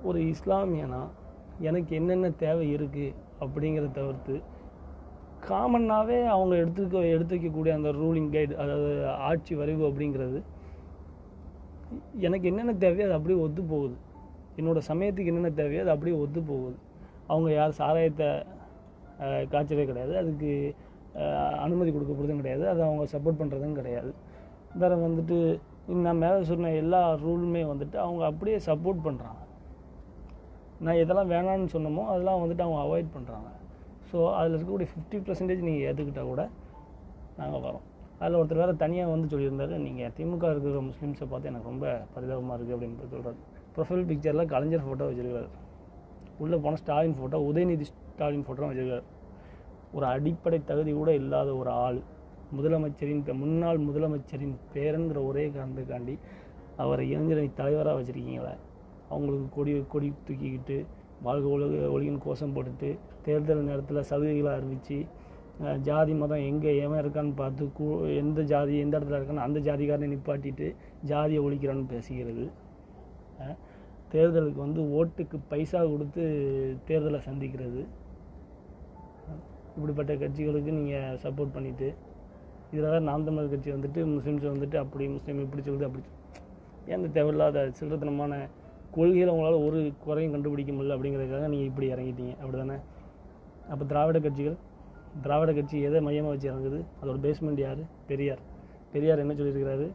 ஒரு இஸ்லாமியனா எனக்கு என்னென்ன தேவை இருக்குது அப்படிங்கிறத தவிர்த்து காமன்னாகவே அவங்க எடுத்துக்க எடுத்து வைக்கக்கூடிய அந்த ரூலிங் கைடு அதாவது ஆட்சி வரைவு அப்படிங்கிறது எனக்கு என்னென்ன தேவையோ அது அப்படியே ஒத்து போகுது என்னோட சமயத்துக்கு என்னென்ன தேவையோ அது அப்படியே ஒத்து போகுது அவங்க யார் சாராயத்தை அஹ், காய்ச்சவே கிடையாது அதுக்கு அஹ், அனுமதி கொடுக்கப்படுறதும் கிடையாது அதை அவங்க சப்போர்ட் பண்ணுறதும் கிடையாது வேறு வந்துட்டு நான் மேலே சொன்ன எல்லா ரூலுமே வந்துட்டு அவங்க அப்படியே சப்போர்ட் பண்ணுறாங்க நான் எதெல்லாம் வேணான்னு சொன்னமோ அதெல்லாம் வந்துட்டு அவங்க அவாய்ட் பண்ணுறாங்க ஸோ அதில் இருக்கக்கூடிய ஃபிஃப்டி பர்சன்டேஜ் நீங்கள் ஏற்றுக்கிட்டால் கூட நாங்கள் வரோம் அதில் ஒருத்தர் வேறு தனியாக வந்து சொல்லியிருந்தாரு நீங்கள் திமுக இருக்கிற முஸ்லீம்ஸை பார்த்து எனக்கு ரொம்ப பரிதாபமாக இருக்குது அப்படின்னு சொல்கிறாரு ப்ரொஃபைல் பிக்சரில் கலைஞர் ஃபோட்டோ வச்சிருக்காரு உள்ளே போன ஸ்டாலின் ஃபோட்டோ உதயநிதி ஸ்டாலின் ஃபோட்டோ வச்சிருக்காரு ஒரு அடிப்படை தகுதி கூட இல்லாத ஒரு ஆள் முதலமைச்சரின் பே- முன்னாள் முதலமைச்சரின் பேரன்கிற ஒரே காரணத்துக்காண்டி அவரை இளைஞரணி தலைவராக வச்சுருக்கீங்களே அவங்களுக்கு கொடி கொடி தூக்கிக்கிட்டு வாழ்க ஒழுக ஒளியின் கோஷம் போட்டுட்டு தேர்தல் நேரத்தில் சலுகைகளை அறிவித்து ஜாதி மதம் எங்கே எவன் இருக்கான்னு பார்த்து கூ எந்த ஜாதி எந்த இடத்துல இருக்கான்னு அந்த ஜாதிக்காரனை நிப்பாட்டிட்டு ஜாதியை ஒழிக்கிறான்னு பேசுகிறது அஹ், தேர்தலுக்கு வந்து ஓட்டுக்கு பைசா கொடுத்து தேர்தலை சந்திக்கிறது இப்படிப்பட்ட கட்சிகளுக்கு நீங்கள் சப்போர்ட் பண்ணிவிட்டு இதில் வேறு நாம் தமிழர் கட்சி வந்துட்டு முஸ்லீம்ஸ் வந்துட்டு அப்படி முஸ்லீம் இப்படி சொல்லுது அப்படி ஏன் இந்த தேவையில்லாத சில்லறத்தனமான கொள்கையில் உங்களால் ஒரு குறையும் கண்டுபிடிக்க முடியல அப்படிங்கிறதுக்காக நீங்கள் இப்படி இறங்கிட்டீங்க அப்படி தானே அப்போ திராவிட கட்சிகள் திராவிட கட்சி எதை மையமாக வச்சு இறங்குது அதோட பேஸ்மெண்ட் யார் பெரியார் பெரியார் என்ன சொல்லியிருக்கிறாரு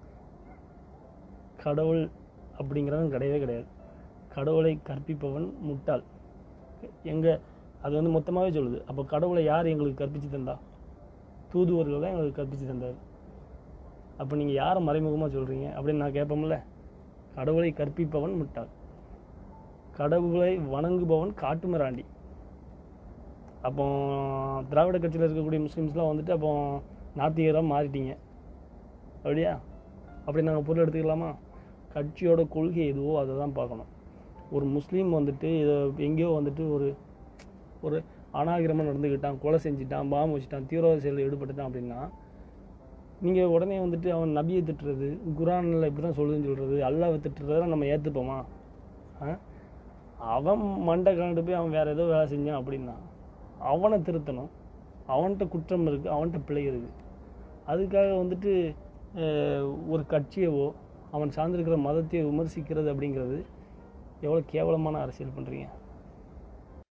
கடவுள் அப்படிங்கிறவன் கிடையவே கிடையாது கடவுளை கற்பிப்பவன் முட்டாள் எங்க அது வந்து மொத்தமாகவே சொல்லுது அப்போ கடவுளை யார் எங்களுக்கு கற்பித்து தந்தா தூதுவர்கள் தான் எங்களுக்கு கற்பித்து தந்தார் அப்போ நீங்கள் யாரை மறைமுகமாக சொல்கிறீங்க அப்படின்னு நான் கேட்போம்ல கடவுளை கற்பிப்பவன் முட்டாள் கடவுளை வணங்குபவன் காட்டுமிராண்டி அப்போ திராவிட கட்சியில் இருக்கக்கூடிய முஸ்லீம்ஸ்லாம் வந்துட்டு அப்போ நாத்திகராக மாறிட்டீங்க அப்படியா அப்படி நாங்கள் பொருள் எடுத்துக்கலாமா கட்சியோட கொள்கை எதுவோ அதை தான் பார்க்கணும் ஒரு முஸ்லீம் வந்துட்டு இதை எங்கேயோ வந்துட்டு ஒரு ஒரு அனாகிரமாக நடந்துக்கிட்டான் கொலை செஞ்சுட்டான் பாம்பு வச்சுட்டான் தீவிரவாத செயலில் ஈடுபட்டுட்டான் அப்படின்னா நீங்கள் உடனே வந்துட்டு அவன் நபியை திட்டுறது குரானில் இப்படி தான் சொல்லுதுன்னு சொல்கிறது அல்லாவை திட்டுறதெல்லாம் நம்ம ஏற்றுப்போமா ஆ அவன் மண்டை கண்டு போய் அவன் வேறு ஏதோ வேலை செஞ்சான் அப்படின்னா அவனை திருத்தணும் அவன்கிட்ட குற்றம் இருக்குது அவன்கிட்ட பிழை இருக்குது அதுக்காக வந்துட்டு அஹ், ஒரு கட்சியவோ அவன் சார்ந்திருக்கிற மதத்தையோ விமர்சிக்கிறது அப்படிங்கிறது எவ்வளோ கேவலமான அரசியல் பண்ணுறீங்க